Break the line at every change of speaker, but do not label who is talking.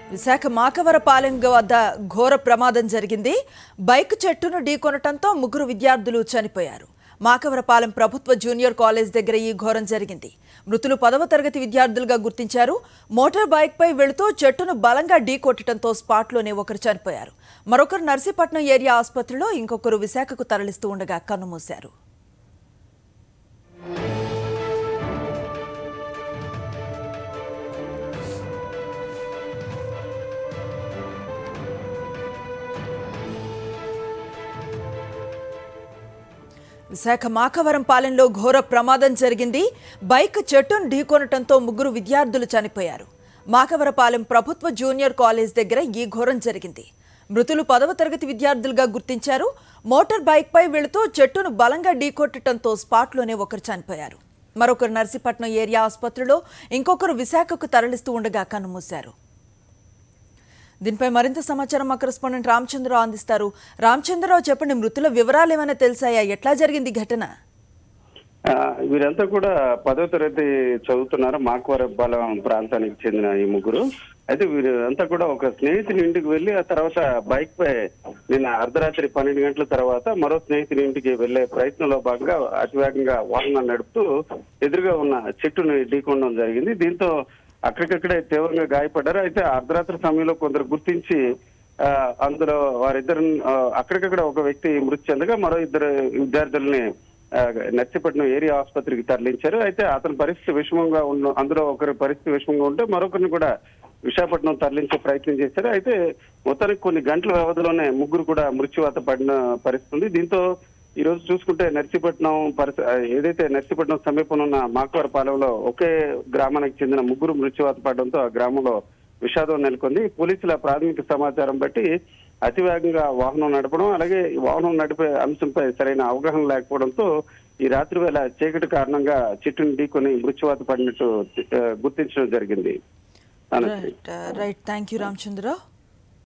విశాఖ మాకవరపాలెం వద్ద ఘోర ప్రమాదం జరిగింది బైక్ చెట్టును ఢీకొనటంతో ముగ్గురు విద్యార్థులు చనిపోయారు మాకవరపాలెం ప్రభుత్వ జూనియర్ కాలేజ్ దగ్గర ఈ ఘోరం జరిగింది మృతులు పదవ తరగతి విద్యార్థులుగా గుర్తించారు మోటార్ బైక్పై వెళుతూ చెట్టును బలంగా ఢీకొట్టడంతో స్పాట్లోనే ఒకరు చనిపోయారు మరొకరు నర్సీపట్నం ఏరియా ఆసుపత్రిలో ఇంకొకరు విశాఖకు తరలిస్తూ ఉండగా కన్నుమూశారు విశాఖ మాకవరం పాలెంలో ఘోర ప్రమాదం జరిగింది బైక్ చెట్టును ఢీకొనటంతో ముగ్గురు విద్యార్థులు చనిపోయారు మాకవరపాలెం ప్రభుత్వ జూనియర్ కాలేజ్ దగ్గర ఈ ఘోరం జరిగింది మృతులు పదవ తరగతి విద్యార్థులుగా గుర్తించారు మోటార్ బైక్పై వెళుతూ చెట్టును బలంగా ఢీకొట్టడంతో స్పాట్లోనే ఒకరు చనిపోయారు మరొకరు నర్సీపట్నం ఏరియా ఆసుపత్రిలో ఇంకొకరు విశాఖకు తరలిస్తూ ఉండగా కన్నుమూశారు దీనిపై మరింత సమాచారం మా కరెస్పాండెంట్ రామచంద్రరావు అందిస్తారు రామచంద్రరావు చెప్పండి మృతుల వివరాలు ఏమైనా తెలిసాయా ఎట్లా జరిగింది ఘటన
ఆ, వీరంతా కూడా పదో తరగతి చదువుతున్నారు మాకవరపాలెం ప్రాంతానికి చెందిన ఈ ముగ్గురు అయితే వీరు అంతా కూడా ఒక స్నేహితుని ఇంటికి వెళ్లి ఆ తర్వాత బైక్ పై నిన్న అర్ధరాత్రి పన్నెండు గంటల తర్వాత మరో స్నేహితుని ఇంటికి వెళ్లే ప్రయత్నంలో భాగంగా అతివేగంగా వాహనం నడుపుతూ ఎదురుగా ఉన్న చెట్టుని ఢీకొనడం జరిగింది దీంతో అక్కడికక్కడే తీవ్రంగా గాయపడ్డారు అయితే అర్ధరాత్రి సమయంలో కొందరు గుర్తించి ఆ, అందులో వారిద్దరు అక్కడికక్కడ ఒక వ్యక్తి మృతి చెందగా మరో ఇద్దరు విద్యార్థుల్ని ఆ, నర్సీపట్నం ఏరియా ఆసుపత్రికి తరలించారు అయితే అతని పరిస్థితి విషమంగా ఉన్న అందులో ఒకరి పరిస్థితి విషమంగా ఉంటే మరొకరిని కూడా విశాఖపట్నం తరలించే ప్రయత్నం చేశారు అయితే మొత్తానికి కొన్ని గంటల వ్యవధిలోనే ముగ్గురు కూడా మృత్యువాత పడిన పరిస్థితి ఉంది దీంతో ఈ రోజు చూసుకుంటే నర్సీపట్నం పరిస్థితి ఏదైతే నర్సీపట్నం సమీపంలో ఉన్న మాకవరపాలెంలో ఒకే గ్రామానికి చెందిన ముగ్గురు మృత్యువాత పడడంతో ఆ గ్రామంలో విషాదం నెలకొంది పోలీసుల ప్రాథమిక సమాచారం బట్టి అతివేగంగా వాహనం నడపడం అలాగే ఈ వాహనం నడిపే అంశంపై సరైన అవగాహన లేకపోవడంతో ఈ రాత్రి వేళ చీకటి కారణంగా చెట్టును ఢీకొని మృత్యువాత పడినట్టు ఆ, గుర్తించడం జరిగింది Anasri
right right thank you Ramachandra Rao